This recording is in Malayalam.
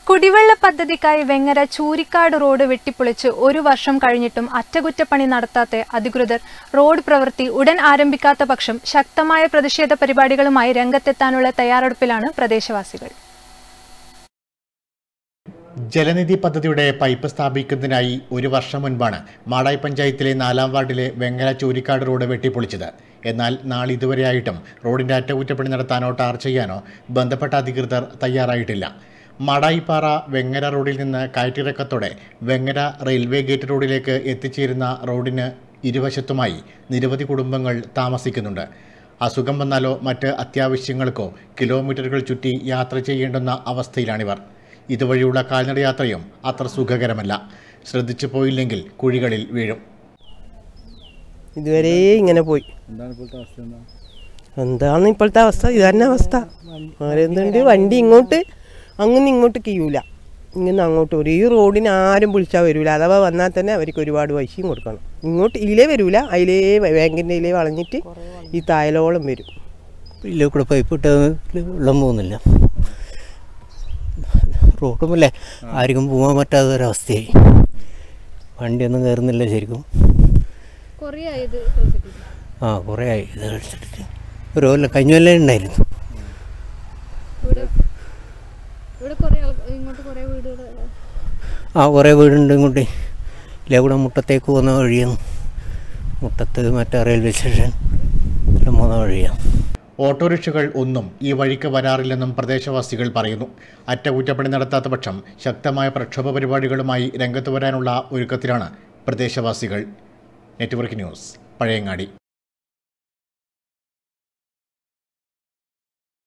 കുടിവെള്ള പദ്ധതിക്കായി വെങ്ങര ചൂരിക്കാട് റോഡ് വെട്ടിപ്പൊളിച്ച് ഒരു വർഷം കഴിഞ്ഞിട്ടും അറ്റകുറ്റപ്പണി നടത്താത്ത അധികൃതർ റോഡ് പ്രവൃത്തി ഉടൻ ആരംഭിക്കാത്ത പക്ഷം ശക്തമായ പ്രതിഷേധ പരിപാടികളുമായി രംഗത്തെത്താനുള്ള തയ്യാറെടുപ്പിലാണ് പ്രദേശവാസികൾ ജലനിധി പദ്ധതിയുടെ പൈപ്പ് സ്ഥാപിക്കുന്നതിനായി ഒരു വർഷം മുൻപാണ് മാടായി പഞ്ചായത്തിലെ നാലാം വാർഡിലെ വെങ്ങര ചൂരിക്കാട് റോഡ് വെട്ടിപ്പൊളിച്ചത് എന്നാൽ നാളിതുവരെയായിട്ടും റോഡിന്റെ അറ്റകുറ്റപ്പണി നടത്താനോ ടാർ ചെയ്യാനോ ബന്ധപ്പെട്ട അധികൃതർ തയ്യാറായിട്ടില്ല മാടായിപ്പാറ വെങ്ങര റോഡിൽ നിന്ന് കയറ്റിറക്കത്തോടെ വെങ്ങര റെയിൽവേ ഗേറ്റ് റോഡിലേക്ക് എത്തിച്ചേരുന്ന റോഡിന് ഇരുവശത്തുമായി നിരവധി കുടുംബങ്ങൾ താമസിക്കുന്നുണ്ട് അസുഖം വന്നാലോ മറ്റ് അത്യാവശ്യങ്ങൾക്കോ കിലോമീറ്ററുകൾ ചുറ്റി യാത്ര ചെയ്യേണ്ടുന്ന അവസ്ഥയിലാണിവർ ഇതുവഴിയുള്ള കാൽനടയാത്രയും അത്ര സുഖകരമല്ല ശ്രദ്ധിച്ചു പോയില്ലെങ്കിൽ കുഴികളിൽ വീഴും ഇതുവരെ ഇങ്ങനെ പോയി എന്താണ് ഇപ്പോഴത്തെ അവസ്ഥ ഇത് തന്നെ അവസ്ഥ എന്തുണ്ട് വണ്ടി ഇങ്ങോട്ട് അങ്ങനെ ഇങ്ങോട്ട് കീയൂല ഇങ്ങനെ അങ്ങോട്ട് വരും ഈ റോഡിന് ആരും വിളിച്ചാൽ വരില്ല അഥവാ വന്നാൽ തന്നെ അവർക്ക് ഒരുപാട് പൈസയും കൊടുക്കണം ഇങ്ങോട്ട് ഇതിലേ വരൂല അതിലേ ബാങ്കിൻ്റെ ഇതിലേ വളഞ്ഞിട്ട് ഈ തായലോളം വരും ഇല്ല കൂടെ പൈപ്പ് ഇട്ട വെള്ളം പോകുന്നില്ല റോഡുമല്ലേ ആർക്കും പോകാൻ പറ്റാത്ത ഒരവസ്ഥയായി വണ്ടിയൊന്നും കയറുന്നില്ല ശരിക്കും ആ കുറേ ആയി ഇത് കഴിച്ചിട്ട് ഒരു കൊല്ലം കഴിഞ്ഞ കൊല്ലം ഉണ്ടായിരുന്നു ആ കുറേ വീടുണ്ട് ഇങ്ങോട്ട് ഇല്ലേ കൂടെ മുട്ടത്തേക്ക് പോകുന്ന വഴിയാണ് മുട്ടത്ത് മറ്റേ റെയിൽവേ സ്റ്റേഷൻ എല്ലാം പോകുന്ന വഴിയാണ് ഓട്ടോറിക്ഷകൾ ഒന്നും ഈ വഴിക്ക് വരാറില്ലെന്നും പ്രദേശവാസികൾ പറയുന്നു അറ്റകുറ്റപ്പണി നടത്താത്ത പക്ഷം ശക്തമായ പ്രക്ഷോഭ പരിപാടികളുമായി രംഗത്ത് വരാനുള്ള ഒരുക്കത്തിലാണ് പ്രദേശവാസികൾ നെറ്റ്വർക്ക് ന്യൂസ് പഴയങ്ങാടി